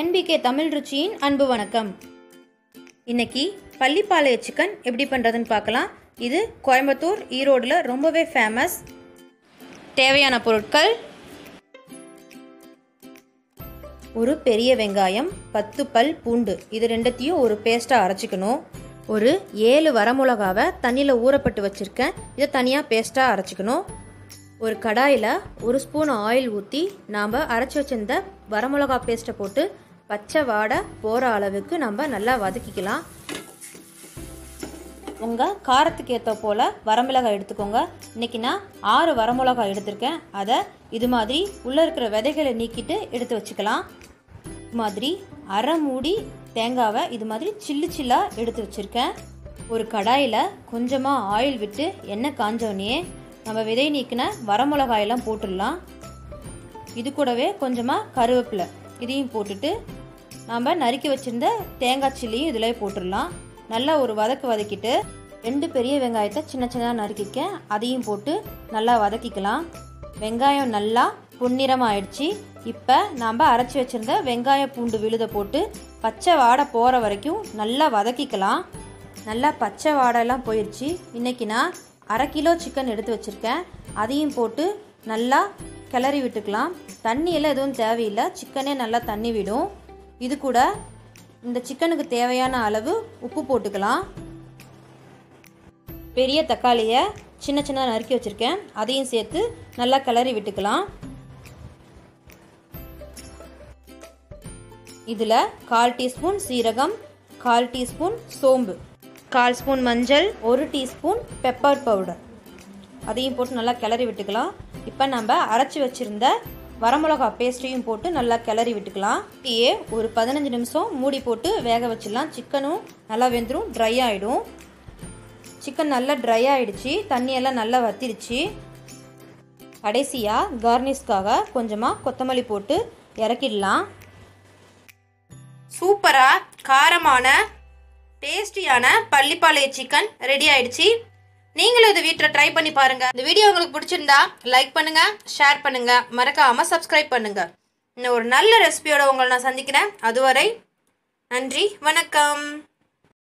NPK Tamil ருச்சியின் அன்பு வணக்கம் இன்னைக்கு பள்ளிப்பாளைய சிக்கன் எப்படி பண்ணுறதுன்னு பார்க்கலாம் இது கோயம்புத்தூர் ஈரோடில் ரொம்பவே ஃபேமஸ் தேவையான பொருட்கள் ஒரு பெரிய வெங்காயம் பத்து பல் பூண்டு இது ரெண்டத்தையும் ஒரு பேஸ்ட்டாக அரைச்சிக்கணும் ஒரு ஏழு வரமிளகாவை தண்ணியில் ஊறப்பட்டு வச்சுருக்கேன் இதை தனியாக பேஸ்ட்டாக அரைச்சிக்கணும் ஒரு கடாயில் ஒரு ஸ்பூன் ஆயில் ஊற்றி நாம் அரைச்சி வச்சிருந்த வரமிளகா பேஸ்ட்டை போட்டு பச்சை வாடை போகிற அளவுக்கு நம்ம நல்லா வதக்கிக்கலாம் உங்கள் காரத்துக்கு ஏற்ற போல் வரமிளகாய் எடுத்துக்கோங்க இன்றைக்கி நான் ஆறு வரமிளகாய் எடுத்திருக்கேன் அதை இது மாதிரி உள்ளே இருக்கிற விதைகளை நீக்கிட்டு எடுத்து வச்சுக்கலாம் இது மாதிரி அரை மூடி தேங்காவை இது மாதிரி சில்லு சில்லாக எடுத்து வச்சுருக்கேன் ஒரு கடாயில் கொஞ்சமாக ஆயில் விட்டு எண்ணெய் காஞ்சோடனே நம்ம விதை நீக்கின வரமிளகாயெல்லாம் போட்டுடலாம் இது கூடவே கொஞ்சமாக கருவேப்பிலை இதையும் போட்டுட்டு நாம் நறுக்கி வச்சுருந்த தேங்காய் சில்லியும் இதில் போட்டுடலாம் நல்லா ஒரு வதக்கு வதக்கிட்டு ரெண்டு பெரிய வெங்காயத்தை சின்ன சின்னதாக நறுக்கிக்க அதையும் போட்டு நல்லா வதக்கிக்கலாம் வெங்காயம் நல்லா பொன்னிறமாக ஆயிடுச்சு இப்போ நாம் அரைச்சி வச்சுருந்த வெங்காய பூண்டு விழுதை போட்டு பச்சை வாடை போகிற வரைக்கும் நல்லா வதக்கிக்கலாம் நல்லா பச்சை வாடைலாம் போயிடுச்சு இன்றைக்கி நான் அரை கிலோ சிக்கன் எடுத்து வச்சுருக்கேன் அதையும் போட்டு நல்லா கிளறி விட்டுக்கலாம் தண்ணியெல்லாம் எதுவும் தேவையில்லை சிக்கனே நல்லா தண்ணி விடும் இது கூட இந்த சிக்கனுக்கு தேவையான அளவு உப்பு போட்டுக்கலாம் பெரிய தக்காளியை சின்ன சின்ன நறுக்கி வச்சுருக்கேன் அதையும் சேர்த்து நல்லா கிளறி விட்டுக்கலாம் இதில் கால் டீஸ்பூன் சீரகம் கால் டீஸ்பூன் சோம்பு கால் ஸ்பூன் மஞ்சள் ஒரு டீஸ்பூன் பெப்பர் பவுடர் அதையும் போட்டு நல்லா கிளறி விட்டுக்கலாம் இப்போ நம்ம அரைச்சி வச்சுருந்த வரமிளகா பேஸ்ட்டையும் போட்டு நல்லா கிளறி விட்டுக்கலாம் டீயே ஒரு பதினஞ்சு நிமிஷம் மூடி போட்டு வேக வச்சிடலாம் சிக்கனும் நல்லா வெந்துடும் ட்ரை ஆகிடும் சிக்கன் நல்லா ட்ரை ஆகிடுச்சு தண்ணியெல்லாம் நல்லா வத்திருச்சு கடைசியாக கார்னிஷ்காக கொஞ்சமாக கொத்தமல்லி போட்டு இறக்கிடலாம் சூப்பராக காரமான டேஸ்டியான பள்ளிப்பாளைய சிக்கன் ரெடி ஆயிடுச்சு நீங்களும் இது வீட்டில் ட்ரை பண்ணி பாருங்க இந்த வீடியோ உங்களுக்கு பிடிச்சிருந்தா லைக் பண்ணுங்க ஷேர் பண்ணுங்க மறக்காம சப்ஸ்கிரைப் பண்ணுங்க இன்னும் ஒரு நல்ல ரெசிபியோட உங்களை நான் சந்திக்கிறேன் அதுவரை நன்றி வணக்கம்